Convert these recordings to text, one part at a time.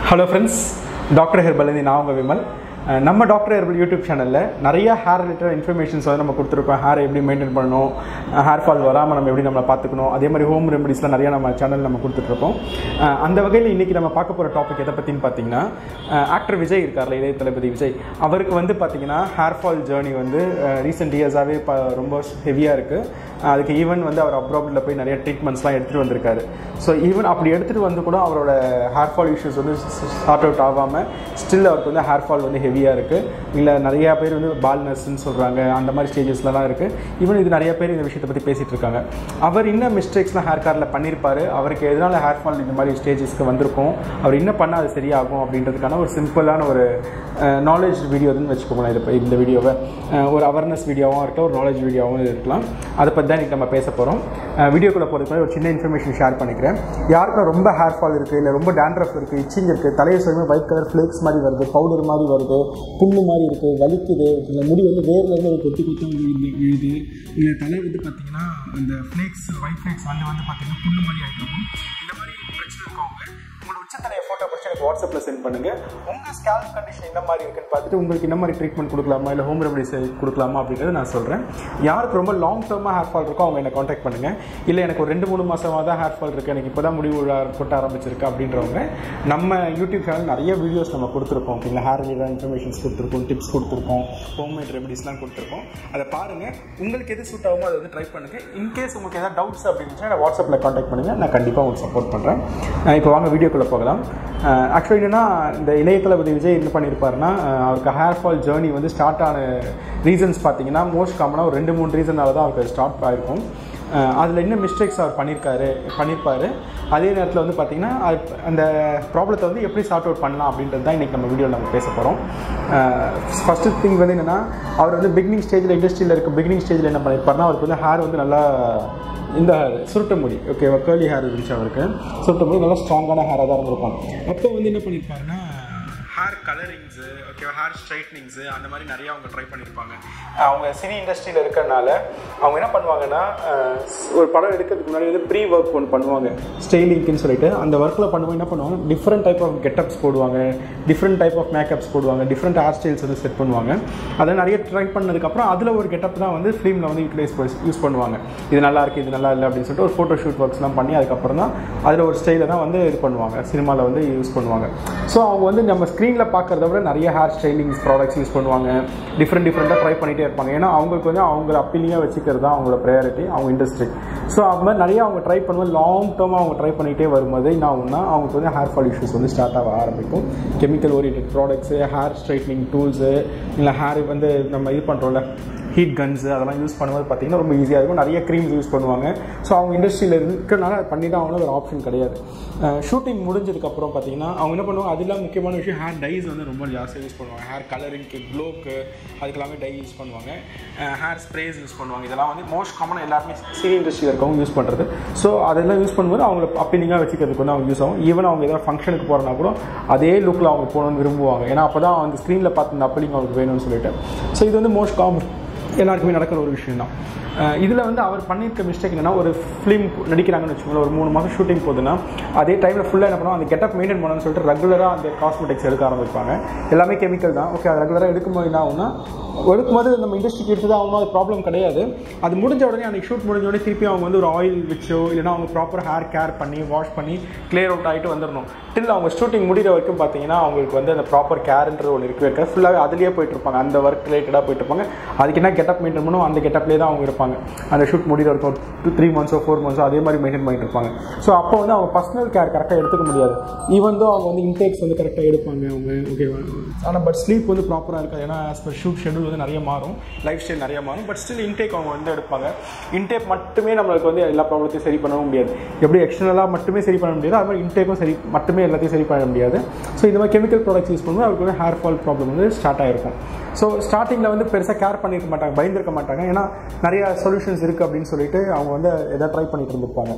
hello friends doctor ஹெர்பலேருந்து நான் உங்கள் விமல் அஹ் நம்ம டாக்டர் ஹெர்பல் யூடியூப் சேனலில் நிறைய ஹேர் ரிலேட்டட் இன்ஃபர்மேஷன்ஸ் வந்து நம்ம கொடுத்துருக்கோம் ஹேர் எப்படி மெயின்டைன் பண்ணணும் ஹேர் ஃபால் வராமல் நம்ம எப்படி நம்மளை பார்த்துக்கணும் அதே மாதிரி ஹோம் ரெமடிஸ்லாம் நிறைய நம்ம சேனல் நம்ம கொடுத்துட்ருக்கோம் அஹ் அந்த வகையில் இன்றைக்கி நம்ம பார்க்க போகிற டாபிக் எதை பற்றின்னு பார்த்தீங்கன்னா ஆக்டர் விஜய் இருக்கார்ல இளைய தளபதி விஜய் அவருக்கு வந்து பார்த்தீங்கன்னா ஹேர் ஃபால் ஜேர்னி வந்து ரீசெண்ட் இயர்ஸாகவே இப்போ ரொம்ப ஹெவியாக இருக்குது அதுக்கு ஈவன் வந்து அவர் அப்ராடில் போய் நிறைய ட்ரீட்மெண்ட்ஸ்லாம் எடுத்துகிட்டு வந்திருக்காரு ஸோ ஈவன் அப்படி எடுத்துகிட்டு வந்து கூட அவரோட ஹேர் ஃபால் இஷ்யூஸ் வந்து சார்ட் அவுட் ஆகாமல் ஸ்டில் அவருக்கு வந்து ஹேர் ஃபால் வந்து ஹெவியாக இருக்குது இல்லை நிறையா பேர் வந்து பால்னஸ்ன்னு சொல்கிறாங்க அந்த மாதிரி ஸ்டேஜஸ்லாம் இருக்குது ஈவன் இது நிறைய பேர் இந்த விஷயத்தை பற்றி பேசிகிட்டு இருக்காங்க அவர் என்ன மிஸ்டேக்ஸ்லாம் ஹேர் காரில் பண்ணியிருப்பாரு அவருக்கு எதனால் ஹேர் ஃபால் இந்த மாதிரி ஸ்டேஜஸ்க்கு வந்திருக்கும் அவர் என்ன பண்ணால் அது சரியாகும் அப்படின்றதுக்கான ஒரு சிம்பிளான ஒரு நாலேஜ் வீடியோன்னு வச்சுக்கோங்களேன் இது இந்த வீடியோவை ஒரு அவேர்னஸ் வீடியோவாகவும் இருக்கலாம் ஒரு நாலேஜ் வீடியோவாகவும் இருக்கலாம் அதை பற்றி தான் இன்றைக்கி நம்ம பேச போகிறோம் வீடியோக்குள்ளே போகிறதுக்கு முன்னாடி ஒரு சின்ன இன்ஃபர்மேஷன் ஷேர் பண்ணிக்கிறேன் யாருக்கும் ரொம்ப ஹேர் ஃபால் இருக்குது இல்லை ரொம்ப டேண்ட்ரஃப் இருக்குது இச்சிங் இருக்குது தலையை சொல்லுமே ஒயிட் கலர் ஃப்ளேக்ஸ் மாதிரி வருது பவுடர் மாதிரி வருது புண்ணு மாதிரி இருக்குது வலிக்குது இல்லை முடி வந்து வேர்லேருந்து ஒரு கொட்டி கொத்தி விழுது விழுது இல்லை தலை வந்து பார்த்தீங்கன்னா அந்த ஃப்ளேக்ஸ் ஒயிட் ஃப்ளேக்ஸ் வந்து வந்து பார்த்தீங்கன்னா புண்ணு மாதிரி ஆகிடும் இந்த மாதிரி பிரச்சனை இருக்கவங்க உங்களோட உச்சத்தலையை ஃபோட்டோ பிடிச்சி எனக்கு வாட்ஸ்அப்பில் சென்ட் பண்ணுங்கள் உங்கள் ஸ்கேல்ப் கண்டிஷன் என்ன மாதிரி இருக்குன்னு பார்த்துட்டு உங்களுக்கு என்ன மாதிரி ட்ரீட்மெண்ட் கொடுக்கலாமா இல்லை ஹோம் ரெமடிஸ் கொடுக்கலாமா அப்படிங்கிறத நான் சொல்கிறேன் யாருக்கு ரொம்ப லாங் டேர்மாக ஹேர் ஃபால் இருக்கோ அவங்க என்னை காண்டாக்ட் பண்ணுங்கள் இல்லை எனக்கு ஒரு ரெண்டு மூணு மாதமாக தான் ஹேர் ஃபால் இருக்குது எனக்கு இப்போ தான் முடிவு கொட்ட ஆரம்பிச்சிருக்கு அப்படின்றவங்க நம்ம யூடியூப் சேனல் நிறைய வீடியோஸ் நம்ம கொடுத்துருக்கோம் ஓகேங்களா ஹேர் ரிலேட்டட் இன்ஃபர்மேஷன்ஸ் கொடுத்துருக்கோம் டிப்ஸ் கொடுத்துருக்கோம் ஹோம்மேட் ரெமடிஸ்லாம் கொடுத்துருக்கோம் அதை பாருங்கள் உங்களுக்கு எது சூட் ஆகுமோ அதை வந்து ட்ரை பண்ணுங்கள் இன்கேஸ் உங்களுக்கு எதாவது டவுட்ஸ் அப்படின்னு நான் வாட்ஸ்அப்பில் காண்டாக்ட் பண்ணுங்கள் நான் கண்டிப்பாக உங்களுக்கு சப்போர்ட் பண்ணுறேன் இப்போ வாங்க வீடியோக்குள்ளே போகலாம் ஆக்சுவலி என்னென்னா இந்த இளைய தளபதி விஜய் என்ன பண்ணியிருப்பாருன்னா அவருக்கு ஹேர் ஃபால் ஜேர்னி வந்து ஸ்டார்ட் ஆன ரீசன்ஸ் பார்த்தீங்கன்னா மோஸ்ட் காமனாக ஒரு ரெண்டு மூணு ரீசனால தான் அவருக்கு ஸ்டார்ட் ஆகிருக்கும் அதில் என்ன மிஸ்டேக்ஸ் அவர் பண்ணியிருக்காரு பண்ணியிருப்பார் அதே நேரத்தில் வந்து பார்த்திங்கன்னா அந்த ப்ராப்ளத்தை வந்து எப்படி சார்ட் அவுட் பண்ணலாம் அப்படின்றது தான் இன்றைக்கி நம்ம வீடியோவில் நம்ம பேச போகிறோம் ஃபஸ்ட்டு திங் வந்து என்னென்னா அவர் வந்து பிகினிங் ஸ்டேஜில் இண்டஸ்ட்ரியில் இருக்க பிகினிங் ஸ்டேஜில் என்ன பண்ணியிருப்பாருன்னா அவருக்கு வந்து ஹேர் வந்து நல்லா இந்த சுருட்ட முடி ஓகே கேர்லி ஹேர் இருந்துச்சு அவருக்கு சுருட்ட முடி நல்லா ஸ்ட்ராங்கான ஹேராக தான் இருந்திருக்கும் அப்போ வந்து என்ன பண்ணியிருப்பாருன்னா hair colourings okay hair straightenings அந்த மாதிரி நிறையா அவங்க ட்ரை பண்ணியிருப்பாங்க அவங்க சினி இண்டஸ்ட்ரியில் இருக்கிறனால அவங்க என்ன பண்ணுவாங்கன்னா ஒரு படம் எடுக்கிறதுக்கு முன்னாடி வந்து ப்ரீ ஒர்க் ஒன்று பண்ணுவாங்க ஸ்டைலிங்க்குன்னு சொல்லிட்டு அந்த ஒர்க்கில் பண்ணும்போது என்ன பண்ணுவாங்க டிஃப்ரெண்ட் டைப் ஆஃப் கெட்டப்ஸ் போடுவாங்க டிஃப்ரெண்ட் டைப் ஆஃப் மேக்கப்ஸ் போடுவாங்க டிஃப்ரெண்ட் ஹேர் ஸ்டைல்ஸ் வந்து செட் பண்ணுவாங்க அதை நிறைய ட்ரை பண்ணதுக்கப்புறம் அதில் ஒரு கெட்டப் தான் வந்து ஃபிலிமில் வந்து யூட்டிலைஸ் யூஸ் பண்ணுவாங்க இது நல்லா இருக்குது இது நல்லா இல்லை அப்படின்னு சொல்லிட்டு ஒரு ஃபோட்டோ ஷூட் ஒர்க்ஸ்லாம் பண்ணி அதுக்கப்புறம் தான் அதில் ஒரு ஸ்டைலை தான் வந்து இது பண்ணுவாங்க சினிமாவில் வந்து யூஸ் பண்ணுவாங்க ஸோ அவங்க வந்து நம்ம ஸ்க்ரீனில் பார்க்குறத விட நிறைய ஹேர் ஸ்டைலிங்ஸ் ப்ராடக்ட்ஸ் யூஸ் பண்ணுவாங்க டிஃப்ரெண்ட் டிஃப்ரெண்ட்டாக ட்ரை பண்ணிகிட்டே இருப்பாங்க ஏன்னா அவங்களுக்கு வந்து அவங்கள அப்பீலிங்காக வச்சுக்கிறது தான் அவங்களோட ப்ரையாரிட்டி அவங்க இண்டஸ்ட்ரி ஸோ அது மாதிரி நிறைய அவங்க ட்ரை பண்ணும்போது லாங் டேர்மாக அவங்க ட்ரை பண்ணிகிட்டே வரும்போது என்ன ஆகும்னா அவங்களுக்கு வந்து ஹேர் ஃபால் இஷ்யூஸ் வந்து ஸ்டார்ட் ஆக ஆரம்பிக்கும் chemical orient products hair straightening tools இல்லை ஹேர் வந்து நம்ம இது பண்ணுறோம்ல ஹீட் கன்ஸு அதெல்லாம் யூஸ் பண்ணும்போது பார்த்திங்கன்னா ரொம்ப ஈஸியாக இருக்கும் நிறைய க்ரீம்ஸ் யூஸ் பண்ணுவாங்க ஸோ அவங்க இண்டஸ்ட்ரியில் இருக்கிறனால பண்ணி தான் அவங்களும் ஒரு ஆப்ஷன் கிடையாது ஷூட்டிங் முடிஞ்சதுக்கப்புறம் பார்த்தீங்கன்னா அவங்க என்ன பண்ணுவாங்க அதெல்லாம் முக்கியமான விஷயம் ஹேர் டைஸ் வந்து ரொம்ப ஜாஸ்தியாக யூஸ் பண்ணுவாங்க ஹேர் கலரிங்க்கு க்ளோக்கு அதுக்கெல்லாமே டை யூஸ் பண்ணுவாங்க ஹேர் ஸ்ப்ரேஸ் யூஸ் பண்ணுவாங்க இதெல்லாம் வந்து மோஸ்ட் காமனாக எல்லாருமே சினி இண்டஸ்ட்ரியில் இருக்கவங்க யூஸ் பண்ணுறது ஸோ அதெல்லாம் யூஸ் பண்ணும்போது அவங்கள அப்பீலிங்காக வச்சுக்கிறதுக்கு வந்து அவங்க யூஸ் ஆகும் ஈவன் அவங்க ஏதாவது ஃபங்க்ஷனுக்கு போகிறனா கூட அதே லுக்கில் அவங்க போகணும்னு விரும்புவாங்க ஏன்னா அப்போ தான் அந்த ஸ்க்ரீனில் பார்த்து இந்த அப்பீலிங் அவங்களுக்கு வேணும்னு சொல்லிட்டு ஸோ இது வந்து மோஸ்ட் காமன் எல்லாருக்குமே நடக்கிற ஒரு விஷயம் தான் இதில் வந்து அவர் பண்ணியிருக்க மிஸ்டேக் என்னன்னா ஒரு ஃபிலிம் நடிக்கிறாங்கன்னு வச்சுக்கோங்களேன் ஒரு மூணு மாதம் ஷூட்டிங் போகுதுன்னா அதே டைமில் ஃபுல்லாக என்ன பண்ணுவோம் அந்த கெட்டப் மெயின்டைன் பண்ணணும்னு சொல்லிட்டு ரெகுலராக அந்த காஸ்மெட்டிக்ஸ் எடுக்க ஆரம்பிப்பாங்க எல்லாமே கெமிக்கல் தான் ஓகே அது ரெகுலராக எடுக்கும்போது என்ன ஆகும்னா எடுக்கும்போது நம்ம இண்டஸ்ட்ரிக்கு எடுத்து தான் ஆகணும் அது ப்ராப்ளம் கிடையாது அது முடிஞ்ச உடனே அன்றைக்கி ஷூட் முடிஞ்ச உடனே திருப்பி அவங்க வந்து ஒரு ஆயில் வச்சோ இல்லைனா அவங்க ப்ராப்பர் ஹேர் கேர் பண்ணி வாஷ் பண்ணி கிளியர் அவுட் ஆகிட்டு வந்துடணும் டில் அவங்க ஷூட்டிங் முடிகிற வரைக்கும் பார்த்தீங்கன்னா அவங்களுக்கு வந்து அந்த ப்ராப்பர் கேர்ன்றது ஒன்று இருக்கவே இருக்காது ஃபுல்லாகவே அதுலேயே போயிட்டு இருப்பாங்க அந்த ஒர்க் ரிலேட்டடாக போயிட்டு இருப்பாங்க அதுக்கு என்ன கெட்டப் மெயின்டைன் பண்ணும் அந்த கெட்டப்லேயே தான் அவங்க இருப்பாங்க அந்த ஷூட் முடிகிற வரைக்கும் டூ த்ரீ மந்த்ஸோ ஃபோர் மந்த்ஸோ அதே மாதிரி மெயின்டைன் பண்ணிட்டு இருப்பாங்க ஸோ அப்போ வந்து அவங்க பர்சனல் கேர் கரெக்டாக எடுத்துக்க முடியாது ஈவன் தான் அவங்க வந்து இன்டேக்ஸ் வந்து கரெக்டாக எடுப்பாங்க அவங்க ஓகேவா ஆனால் பட் ஸ்லீப் வந்து ப்ராப்பராக இருக்காது ஏன்னா ஆஸ் பர் ஷூட் ஷெடியூல் வந்து நிறைய மாறும் லைஃப் ஸ்டைல் நிறைய மாறும் பட் ஸ்டில் இன்டேக் அவங்க வந்து எடுப்பாங்க இன்டேக் மட்டுமே நம்மளுக்கு வந்து எல்லா ப்ராப்ளத்தையும் சரி பண்ணவும் முடியாது எப்படி எக்ஸ்டர்னலாக மட்டுமே சரி பண்ண முடியாது அது மாதிரி இன்டேக்கும் சரி மட்டுமே எல்லாத்தையும் சரி பண்ண முடியாது ஸோ இந்த மாதிரி கெமிக்கல் ப்ராடக்ட்ஸ் யூஸ் பண்ணும்போது அவருக்கு வந்து ஹேர் ஃபால் ப்ராப்ளம் வந்து ஸ்டார்ட் ஆகிருக்கும் ஸோ ஸ்டார்டிங்கில் வந்து பெருசாக கேர் பண்ணியிருக்க மாட்டாங்க பயந்துருக்க மாட்டாங்க ஏன்னா நிறைய சொல்யூஷன்ஸ் இருக்குது அப்படின்னு சொல்லிட்டு அவங்க வந்து எதாவது ட்ரை பண்ணிட்டு இருந்திருப்பாங்க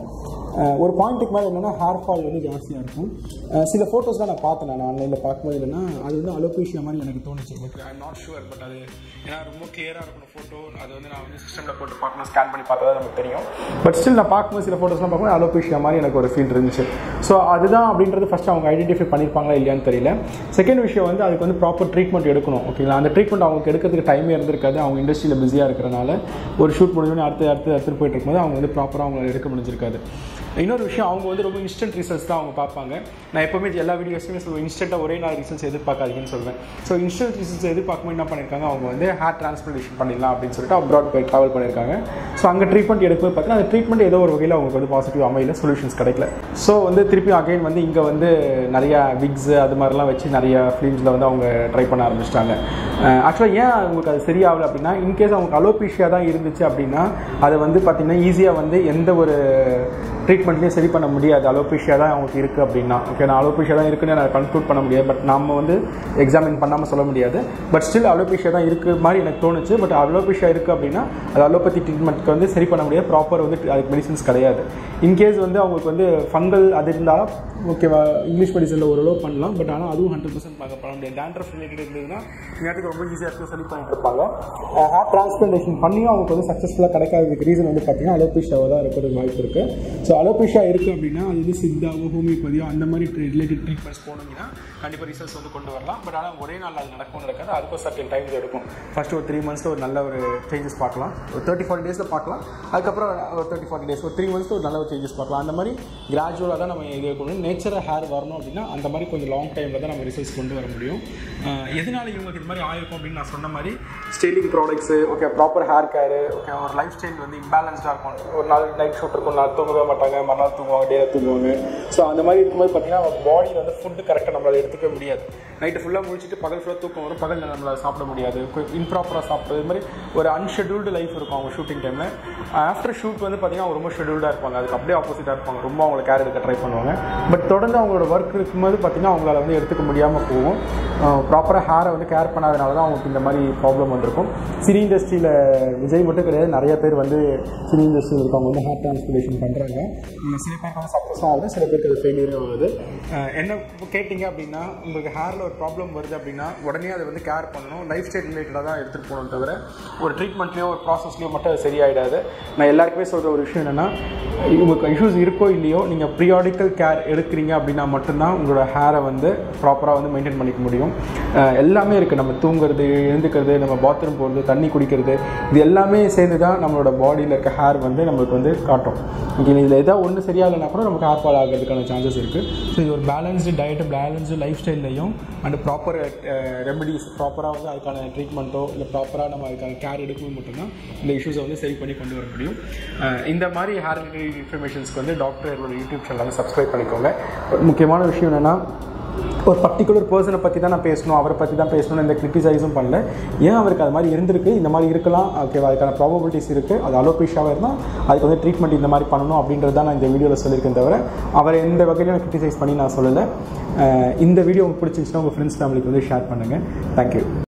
அஹ் ஒரு பாயிண்ட்டுக்கு மேலே என்னென்னா ஹேர் ஃபால் வந்து ஜாஸ்தியாக இருக்கும் அஹ் சில ஃபோட்டோஸ்லாம் நான் பார்த்தேன் நான் ஆன்லைனில் பார்க்கும்போது என்னென்னா அது வந்து அலோபேஷியா மாதிரி எனக்கு தோணுச்சு but I not sure but அது ஏன்னா ரொம்ப கிளியராக இருக்கணும் ஃபோட்டோ அது வந்து நான் வந்து சிஸ்டமில் போட்டு பார்க்கணும் ஸ்கேன் பண்ணி பார்த்தா தான் நமக்கு தெரியும் பட் ஸ்டில் நான் பார்க்கும்போது சில ஃபோட்டோஸ்லாம் பார்க்கும்போது அலோபேஷியா மாதிரி எனக்கு ஒரு ஃபீல் இருந்துச்சு ஸோ அதுதான் அப்படின்றது ஃபஸ்ட்டு அவங்க ஐடென்டிஃபை பண்ணியிருப்பாங்களா இல்லையான்னு தெரியல செகண்ட் விஷயம் வந்து அதுக்கு வந்து ப்ராப்பர் ட்ரீட்மெண்ட் எடுக்கணும் ஓகேங்களா அந்த ட்ரீட்மெண்ட் அவங்களுக்கு எடுக்கிறதுக்கு டைமே இருந்திருக்காது அவங்க இண்டஸ்ட்ரியில் பிஸியாக இருக்கிறனால ஒரு ஷூட் முடிஞ்சோடனே அடுத்து அடுத்து அடுத்து போயிட்டு இருக்கும்போது அவங்க வந்து ப்ராப்பராக அவங்க எடுக்க முடிஞ்சிருக்காது இன்னொரு விஷயம் அவங்க வந்து ரொம்ப இன்ஸ்டன்ட் ரிசல்ட்ஸ் தான் அவங்க பார்ப்பாங்க நான் எப்போவுமே எல்லா வீடியோஸுமே சொல்லுவேன் இன்ஸ்டண்ட்டாக ஒரே நாள் ரிசல்ட்ஸ் எதிர்பார்க்காதீங்கன்னு சொல்வேன் ஸோ இன்ஸ்டன்ட் ரிசல்ட்ஸ் எதிர்பார்க்கும்போது என்ன பண்ணியிருக்காங்க அவங்க வந்து ஹேர் டிரான்ஸ்பிளேஷன் பண்ணிடலாம் அப்படின்னு சொல்லிட்டு அப்ராட் போய் ட்ராவல் பண்ணியிருக்காங்க ஸோ அங்கே ட்ரீட்மெண்ட் எடுக்கும்போது பார்த்தீங்கன்னா அந்த ட்ரீட்மெண்ட் ஏதோ ஒரு வகையில் அவங்களுக்கு வந்து பாசிட்டிவ் அமையல சொல்யூஷன்ஸ் கிடைக்கல ஸோ வந்து திருப்பி அகைன் வந்து இங்கே வந்து நிறையா விக்ஸ் அது மாதிரிலாம் வச்சு நிறைய ஃபிலிம்ஸில் வந்து அவங்க ட்ரை பண்ண ஆரம்பிச்சிட்டாங்க ஆக்சுவலாக ஏன் அவங்களுக்கு அது சரியாகல அப்படின்னா இன்கேஸ் அவங்க அலோபேஷியா தான் இருந்துச்சு அப்படின்னா அதை வந்து பார்த்திங்கன்னா ஈஸியாக வந்து எந்த ஒரு ட்ரீட்மெண்ட்லேயும் சரி பண்ண முடியாது அலோபேஷியா தான் அவங்களுக்கு இருக்குது அப்படின்னா ஓகே நான் அலோபேஷியா தான் இருக்குன்னு நான் கன்க்ளூட் பண்ண முடியாது பட் நம்ம வந்து எக்ஸாமின் பண்ணாமல் சொல்ல முடியாது பட் ஸ்டில் அலோபேஷியா தான் இருக்குது மாதிரி எனக்கு தோணுச்சு பட் அலோபேஷியா இருக்குது அப்படின்னா அது அலோபதி ட்ரீட்மெண்ட்க்கு வந்து சரி பண்ண முடியாது ப்ராப்பர் வந்து அதுக்கு மெடிசன்ஸ் கிடையாது இன்கேஸ் வந்து அவங்களுக்கு வந்து ஃபங்கல் அது இருந்தாலும் ஓகேவா இங்கிலீஷ் மெடிசனில் ஓரளவு பண்ணலாம் பட் ஆனால் அதுவும் ஹண்ட்ரட் பர்சன்ட் பார்க்க பண்ண முடியாது டேண்ட்ரஃப் ரிலேட்டட் இருந்ததுன்னா நேரத்துக்கு ரொம்ப ஈஸியாக இருக்கும் சொல்லி பண்ணிட்டு இருப்பாங்க ஹேர் டிரான்ஸ்பிளேஷன் பண்ணியும் அவங்களுக்கு வந்து சக்ஸஸ்ஃபுல்லாக கிடைக்காததுக்கு ரீசன் வந்து பார்த்தீங்கன்னா அலோபேஷியாவை தான் இருக்கிறதுக்கு வாய்ப்பு இருக்குது ஸோ அலோபேஷியா இருக்குது அப்படின்னா அது வந்து சித்தாவோ ஹோமியோபதியோ அந்த மாதிரி ரிலேட்டட் ட்ரீட்மெண்ட்ஸ் போனீங்கன்னா கண்டிப்பாக ரிசல்ட்ஸ் வந்து கொண்டு வரலாம் பட் ஆனால் ஒரே நாள் அது நடக்கும் நடக்காது அதுக்கும் சர்டன் டைம் எடுக்கும் ஃபஸ்ட்டு ஒரு த்ரீ மந்த்ஸில் ஒரு நல்ல ஒரு சேஞ்சஸ் பார்க்கலாம் ஒரு தேர்ட்டி ஃபார்ட்டி டேஸில் பார்க்கலாம் அதுக்கப்புறம் ஒரு தேர்ட்டி ஃபார்ட்டி டேஸ் ஒரு த்ரீ மந்த்ஸில் ஒரு நல்ல ஒரு சேஞ்சஸ் பார்க்கலாம் அந்த மாதிரி கிராஜுவலாக தான் நம்ம இது இருக்கணும் நேச்சராக ஹேர் வரணும் அப்படின்னா அந்த மாதிரி கொஞ்சம் லாங் டைமில் தான் நம்ம ரிசல்ட்ஸ் கொண்டு வர முடியும் அஹ் எதனால இவங்களுக்கு இது மாதிரி ஆயிருக்கும் அப்படின்னு நான் சொன்ன மாதிரி styling products okay proper hair care okay ஒரு லைஃப் ஸ்டைல் வந்து இம்பேலன்ஸ்டாக இருக்கும் ஒரு நாள் நைட் ஷூட் இருக்கும் நாள் தூங்கவே மாட்டாங்க மறுநாள் தூங்குவாங்க டே தூங்குவாங்க ஸோ அந்த மாதிரி இருக்கும்போது பார்த்தீங்கன்னா அவங்க பாடியில் வந்து ஃபுட்டு கரெக்டாக நம்மளால் எடுத்துக்க முடியாது நைட்டு ஃபுல்லாக முடிச்சுட்டு பகல் ஃபுல்லாக தூக்கம் வரும் பகல் நம்மளால் சாப்பிட முடியாது இம்ப்ராப்பராக சாப்பிட்றது இது மாதிரி ஒரு அன்ஷெடியூல்டு லைஃப் இருக்கும் அவங்க ஷூட்டிங் டைமில் ஆஃப்டர் ஷூட் வந்து பார்த்தீங்கன்னா அவங்க ரொம்ப ஷெடியூல்டாக இருப்பாங்க அதுக்கு அப்படியே ஆப்போசிட்டாக இருப்பாங்க ரொம்ப அவங்களை கேர் எடுக்க ட்ரை பண்ணுவாங்க பட் தொடர்ந்து அவங்களோட ஒர்க் இருக்கும்போது பார்த்தீங்கன்னா அவங்களால வந்து எடுத்துக்க முடியாமல் போகும் ப்ராப்பராக ஹேரை வந்து கேர் பண்ணாதனால தான் அவங்களுக்கு இந்த மாதிரி ப்ராப்ளம் வந்திருக்கும் சினி இண்டஸ்ட்ரியில் விஜய் மட்டும் கிடையாது நிறைய பேர் வந்து சினி இண்டஸ்ட்ரியில் இருக்கவங்க வந்து ஹேர் டிரான்ஸ்பிளேஷன் பண்ணுறாங்க சில பேருக்கு வந்து சக்ஸஸ் ஆகுது சில பேருக்கு அது ஃபெயிலியரும் ஆகுது அஹ் என்ன கேட்டிங்க அப்படின்னா உங்களுக்கு ஹேரில் ஒரு ப்ராப்ளம் வருது அப்படின்னா உடனே அதை வந்து கேர் பண்ணணும் லைஃப் ஸ்டைல் ரிலேட்டடாக தான் எடுத்துகிட்டு போகணும் தவிர ஒரு ட்ரீட்மெண்ட்லேயோ ஒரு ப்ராசஸ்லேயோ மட்டும் அது சரியாயிடாது நான் எல்லாருக்குமே சொல்கிற ஒரு விஷயம் என்னென்னா உங்களுக்கு இஷ்யூஸ் இருக்கோ இல்லையோ நீங்கள் ப்ரியாடிக்கல் கேர் எடுக்கிறீங்க அப்படின்னா மட்டும்தான் உங்களோட ஹேரை வந்து ப்ராப்பராக வந்து மெயின்டைன் பண்ணிக்க முடியும் அஹ் எல்லாமே இருக்குது நம்ம தூங்குறது எழுந்துக்கிறது நம்ம பாத்ரூம் போகிறது தண்ணி குடிக்கிறது இது எல்லாமே சேர்ந்து தான் நம்மளோட பாடியில் இருக்க ஹேர் வந்து நம்மளுக்கு வந்து காட்டும் ஓகே இதில் ஏதாவது ஒன்று சரியாகலைன்னா கூட நமக்கு ஹேர் ஃபால் ஆகிறதுக்கான சான்சஸ் இருக்குது ஸோ இது ஒரு பேலன்ஸ்டு டயட்டு பேலன்ஸ்டு லைஃப் ஸ்டைல்லையும் அண்ட் ப்ராப்பர் ரெமடிஸ் ப்ராப்பராக வந்து அதுக்கான ட்ரீட்மெண்ட்டோ இல்லை ப்ராப்பராக நம்ம அதுக்கான கேர் எடுக்கும்போது மட்டும்தான் இந்த இஷ்யூஸை வந்து சரி பண்ணி கொண்டு வர முடியும் அஹ் இந்த மாதிரி ஹேர் ரிலேட்டட் இன்ஃபர்மேஷன்ஸ்க்கு வந்து டாக்டர் என்னோட யூடியூப் சேனல் வந்து சப்ஸ்கிரைப் பண்ணிக்கோங்க ஒரு முக்கியமான விஷயம் என்னென்னா ஒரு பர்டிகுலர் பர்சனை பற்றி தான் நான் பேசணும் அவரை பற்றி தான் பேசணும் இந்த கிரிட்டிசைஸும் பண்ணல ஏன் அவருக்கு அது மாதிரி இருந்திருக்கு இந்த மாதிரி இருக்கலாம் ஓகேவா அதுக்கான ப்ராபபிலிட்டிஸ் இருக்குது அது அலோபேஷியாவாக இருந்தால் அதுக்கு வந்து ட்ரீட்மெண்ட் இந்த மாதிரி பண்ணணும் அப்படின்றது தான் நான் இந்த வீடியோவில் சொல்லியிருக்கேன் தவிர அவரை எந்த வகையிலும் கிரிட்டிசைஸ் பண்ணி நான் சொல்லலை அஹ் இந்த வீடியோ உங்களுக்கு பிடிச்சிருந்துச்சுன்னா உங்கள் ஃப்ரெண்ட்ஸ் ஃபேமிலிக்கு வந்து ஷேர் பண்ணுங்கள் தேங்க்யூ